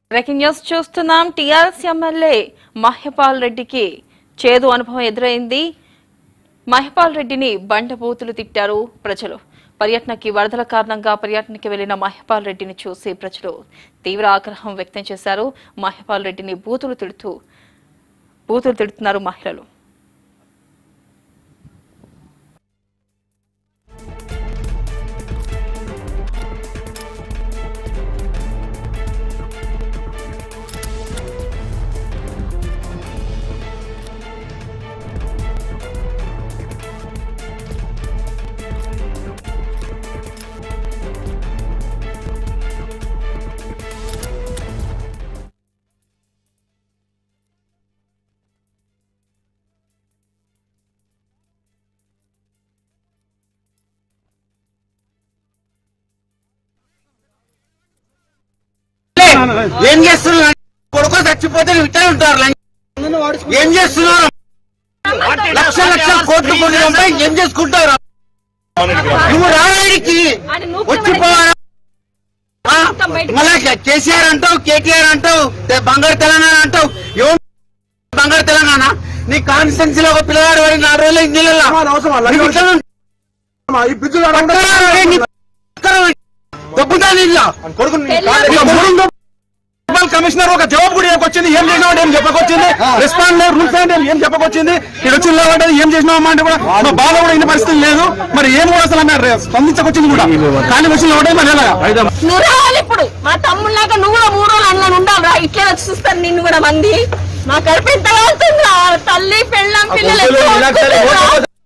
Breaking news చూస్తున్నాం TRS MLA Mahipal రెడ్డికి చేదు అనుభవం ఎదురైంది మహిపాల్ రెడ్డిని బండబూతులు తిట్టారు ప్రజలు పర్యటనకి వరదల కారణంగా పర్యటనకి వెళ్లిన మహిపాల్ రెడ్డిని చూసి ప్రజలు తీవ్ర ఆగ్రహం వ్యక్తం చేశారు మహిపాల్ రెడ్డిని బూతులు తిడుతూ బూతులు తిడుతున్నారు మహిళలు ఏం చేస్తున్నారు కొడుకు చచ్చిపోతే ఇట్టే ఉంటారు లంచ్. ఏం చేస్తున్నారు లక్ష లక్ష కోట్లు కొన్ని పంపాయి ఏం చేసుకుంటారు నువ్వు రావాడికి వచ్చిపోవాలా ఆ? మళ్ళా కేసీఆర్ అంటావు కేటీఆర్ అంటావు తె- బంగారు తెలంగాణ అంటావు ఎవరు బంగారు తెలంగాణ నీ కాన్స్టిట్యున్సీ లో ఒక పిల్లగాడు వాడి నాలుగు రోజులు ఇంజిలలో ఈ బిజ్జు గాడు ఉండే- దొబ్బుతా నీళ్ళ ఇక మూడు రూపాయలు కమిషనర్ ఒక జవాబు కూడా చెప్పొచ్చింది ఏం చేసినావు ఏం చెప్పకొచ్చింది రెస్పాండ్ రూల్స్ అంటే ఏం చెప్పకొచ్చింది ఇక్కడ వచ్చిన అంటే ఏం చేసినావు అంటే కూడా మా బాధ కూడా ఇన్ని పరిస్థితి లేదు మరి ఏం కూడా అసలు ఆమె స్పందించకొచ్చింది కూడా ఖాళీ వచ్చిన ఒకటే మరి ఎలాగా నువ్వు రావాలి ఇప్పుడు మా తమ్ముళ్ళగా నువ్వు కూడా మూడు రోజులు అందులో ఉండాలి రా ఇట్లే వచ్చి చూస్తాను నిన్ను కూడా మంది మా కడుపు ఎంత కాలుతుందిరా తల్లి పెళ్ళం పిల్లలు ఎంత కొట్టుకుంటుర్రా?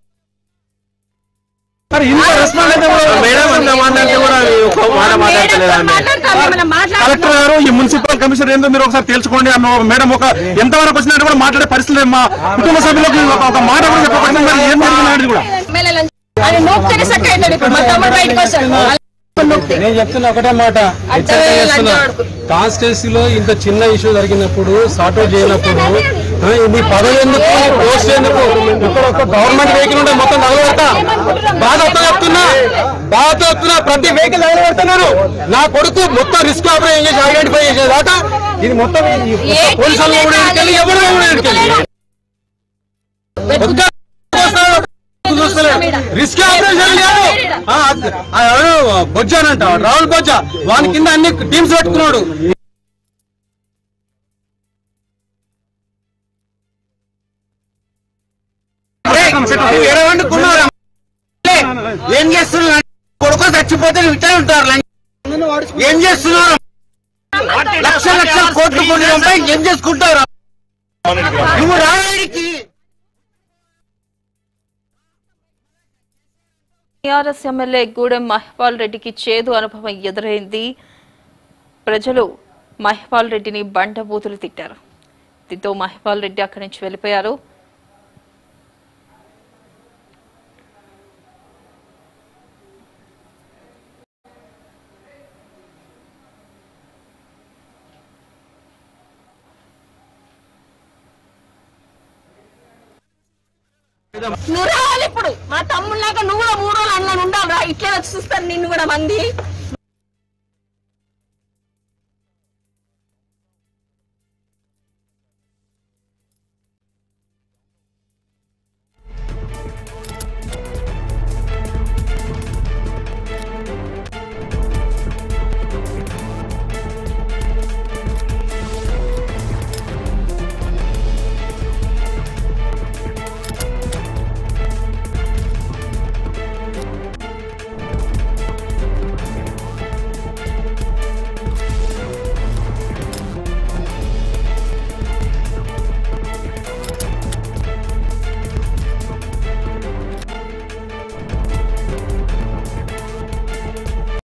మరి ఇంత రెస్పాండ్ అయితే కూడా మేడం అంత మాట్లాడితే కూడా ఒక మాట మేడం మాట్లాడతలేదా తో మాట్లాడతాం, ఏమైనా మాట్లాడుతున్నావా? కలెక్టర్ గారు ఈ మున్సిపల్ కమిషనర్ ఏందో మీరు ఒకసారి తెలుసుకోండి అన్న మేడం ఒక ఎంతవరకు వచ్చినట్టు కూడా మాట్లాడే పరిస్థితి లేదు. మా కుటుంబ సభ్యులకు ఒక- ఒక మాట కూడా చెప్పకపోతే మరి ఏం జరిగింది కూడా ఎమ్మెల్యేలను అది నొక్కితే సక్క అవుతాడు ఇప్పుడు మా తమ్ముడు బయటకు వస్తాడు నొక్కితే. నేను చెప్తున్నా ఒకటే మాట అంటే హెచ్చరిక చేస్తున్నా లంచవాడుకు. కాన్స్టిట్యున్సీలో ఇంత చిన్న ఇష్యూ జరిగినప్పుడు సార్ట్ అవుట్ చేయనప్పుడు ఆ, నీ పదవి ఎందుకు నీ పోస్ట్ ఎందుకు ఇక్కడ ఒక గవర్నమెంట్ వెహికల్ ఉంటే మొత్తం తగలబెడతా బాధతో చెప్తున్నా బాధతో చెప్తున్నా ప్రతి వెహికల్ తగలబెడుతున్నారు నా కొడుకు మొత్తం రిస్క్ ఆపరేషన్ చేసి ఐడెంటిఫై చేసేదాకా ఇది మొత్తం ఈ- ఈ ఏ పోలీసు వాళ్ళు కూడా ఇడికెళ్ళి ఎవరు కూడా ఇడికెళ్ళి ఒక్క వస్తాడు, చూస్తలేడు. రిస్క్ ఆపరేషన్ లేదు ఆ, ఆ, ఎవరు బొజ్జానంట రాహుల్ బొజ్జా వాని కింద అన్ని టీమ్స్ పెట్టుకున్నాడు ఎడవండుకున్నారు ఏం చేస్తున్నారు కొడుకు చచ్చిపోతే ఇట్టే ఉంటారు లంచ్. ఏం చేస్తున్నారు లక్ష లక్ష కోట్లు కొన్ని పంపాయి ఏం చేసుకుంటారు నువ్వు రావాడికి టీఆర్ఎస్ ఎమ్మెల్యే గూడెం మహిపాల్ రెడ్డికి చేదు అనుభవం ఎదురైంది ప్రజలు మహిపాల్ రెడ్డిని బండబూతులు తిట్టారు దీంతో మహిపాల్ రెడ్డి అక్కడి నుంచి వెళ్ళిపోయారు నువ్వు రావాలి ఇప్పుడు మా తమ్ముళ్ళగా నువ్వు కూడా మూడు రోజులు అందులో ఉండాలి రా ఇట్లే వచ్చి చూస్తాను నిన్ను కూడా మంది